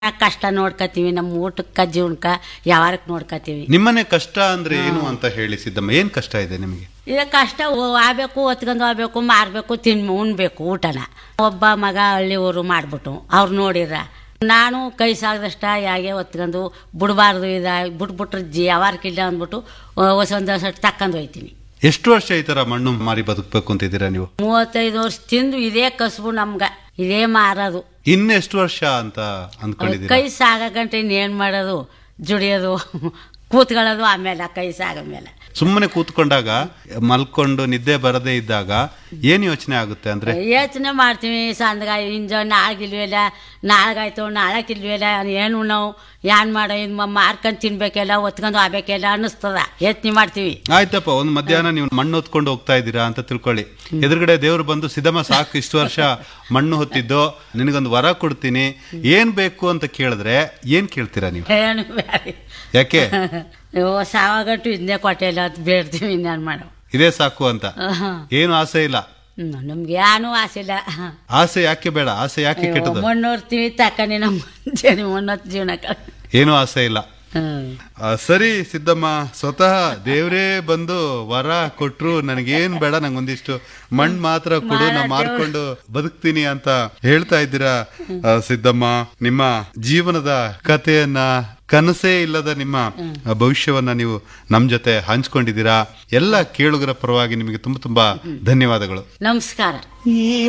ಕಷ್ಟ ನೋಡ್ಕತೀವಿ ನಮ್ಮ ಊಟಕ್ಕ ಜೀವನಕ್ಕ ಯಾವಾರಕ್ಕೆ ನೋಡ್ಕತೀವಿ ನಿಮ್ಮನೆ ಕಷ್ಟ ಅಂದ್ರೆ ಏನು ಅಂತ ಹೇಳಿ ಸಿದ್ದಮ್ಮ ಏನ್ ಕಷ್ಟ ಇದೆ ನಿಮಗೆ ಈಗ ಕಷ್ಟ ಓ- ಆಗ್ಬೇಕು ಒತ್ಕೊಂಡು ಹೋಗ್ಬೇಕು ಮಾರ್ಬೇಕು ತಿನ್ ಉಣ್ಬೇಕು ಊಟನ ಒಬ್ಬ ಮಗ ಹಳ್ಳಿ ಊರು ಮಾಡ್ಬಿಟ್ಟು ಅವ್ರು ನೋಡಿರ ನಾನು ಕೈ ಸಾಗದಷ್ಟ ಯಾಗೆ ಒತ್ಕೊಂಡು ಬಿಡಬಾರ್ದು ಇದ ಬಿಟ್ಬಿಟ್ರೆ ಜಿ ಯಾವಾರಕ್ಕಿಲ್ಲ ಅಂದ್ಬಿಟ್ಟು ಹೊಸೊಂದು ವರ್ಷ ತಕ್ಕಂದು ಹೋಯ್ತೀನಿ ಎಷ್ಟು ವರ್ಷ ಈ ತರ ಮಣ್ಣು ಮಾರಿ ಬದುಕಬೇಕು ಅಂತಿದ್ದೀರಾ ನೀವು ಮೂವತ್ತೈದು ವರ್ಷ ತಿಂದು ಇದೇ ಕಸುಬು ನಮ್ಗ ಇದೇ ಮಾರೋದು ಇನ್ನೆಷ್ಟು ವರ್ಷ ಅಂತ ಅಂದ್ಕೊಂಡಿದ್ದೀರಾ ಕೈ ಸಾಗ ಗಂಟೆ ಇನ್ನೇನ್ ಮಾಡೋದು ಜುಡಿಯೋದು ಕೂತ್ಕೊಳ್ಳೋದು ಆಮೇಲೆ ಕೈ ಸಾಗ ಮೇಲೆ ಸುಮ್ಮನೆ ಕೂತ್ಕೊಂಡಾಗ ಮಲ್ಕೊಂಡು ನಿದ್ದೆ ಬರದೇ ಇದ್ದಾಗ ಏನ್ ಯೋಚನೆ ಆಗುತ್ತೆ ಅಂದ್ರೆ ಯೋಚನೆ ಮಾಡ್ತೀವಿ ಸಂದ್ಗ ಇಂಜ ನಾಳೆಗಿಲ್ವೇಲ ನಾಳೆಗಾಯ್ತು ನಾಳೆಗಿಲ್ವೇಲ ಏನು ನಾವು ಏನ್ ಮಾಡೋ ಇದು ಮಾರ್ಕೊಂಡು ತಿನ್ಬೇಕೆಲ್ಲ ಒತ್ಕೊಂಡು ಹೋಗ್ಬೇಕೆಲ್ಲ ಅನ್ನಿಸ್ತದ ಯೋಚನೆ ಮಾಡ್ತೀವಿ ಆಯ್ತಪ್ಪ ಒಂದ್ ಮಧ್ಯಾಹ್ನ ನೀವು ಮಣ್ಣು ಹೊತ್ಕೊಂಡು ಹೋಗ್ತಾ ಇದ್ದೀರಾ ಅಂತ ತಿಳ್ಕೊಳ್ಳಿ ಎದುರುಗಡೆ ದೇವ್ರು ಬಂದು ಸಿದ್ದಮ್ಮ ಸಾಕು ಇಷ್ಟು ವರ್ಷ ಮಣ್ಣು ಹೊತ್ತಿದ್ದು ನಿನಗೊಂದು ವರ ಕೊಡ್ತೀನಿ ಏನ್ ಬೇಕು ಅಂತ ಕೇಳಿದ್ರೆ ಏನ್ ಕೇಳ್ತೀರಾ ನೀವು ಏನು ಬೇಡ ಯಾಕೆ ನೀವು ಸಾವಾಗಟ್ಟು ಇದನ್ನೇ ಕೊಟ್ಟಿಲ್ಲ ಅಂತ ಬೇಡ್ತೀವಿ ಇನ್ನೇನು ಮಾಡೋ ಇದೇ ಸಾಕು ಅಂತ ಏನು ಆಸೆ ಇಲ್ಲ ನಮ್ಗೆ ಏನೂ ಆಸೆ ಇಲ್ಲ ಆಸೆ ಯಾಕೆ ಬೇಡ ಆಸೆ ಯಾಕೆ ಕೆಟ್ಟದು ಮಣ್ಣೋರ್ತೀವಿ ತಕ್ಕನೆ ನಮ್ಮ ಮಣ್ಣೊತ್ತು ಜೀವನಕ್ಕೆ ಏನೂ ಆಸೆ ಇಲ್ಲ ಹ್ಮ್ ಆ, ಸರಿ ಸಿದ್ದಮ್ಮ ಸ್ವತಃ ದೇವ್ರೇ ಬಂದು ವರ ಕೊಟ್ರು ನನಗೇನ್ ಬೇಡ ನಂಗೊಂದಿಷ್ಟು ಮಣ್ ಮಾತ್ರ ಕೊಡು ನಾ ಮಾರ್ಕೊಂಡು ಬದುಕ್ತೀನಿ ಅಂತ ಹೇಳ್ತಾ ಇದ್ದೀರಾ ಆ, ಸಿದ್ದಮ್ಮ ನಿಮ್ಮ ಜೀವನದ ಕಥೆಯನ್ನ ಕನಸೇ ಇಲ್ಲದ ನಿಮ್ಮ ಆ, ಭವಿಷ್ಯವನ್ನ ನೀವು ನಮ್ ಜೊತೆ ಹಂಚ್ಕೊಂಡಿದ್ದೀರಾ ಎಲ್ಲ ಕೇಳುಗರ ಪರವಾಗಿ ನಿಮಗೆ ತುಂಬಾ ತುಂಬಾ ಧನ್ಯವಾದಗಳು ನಮಸ್ಕಾರ ಈ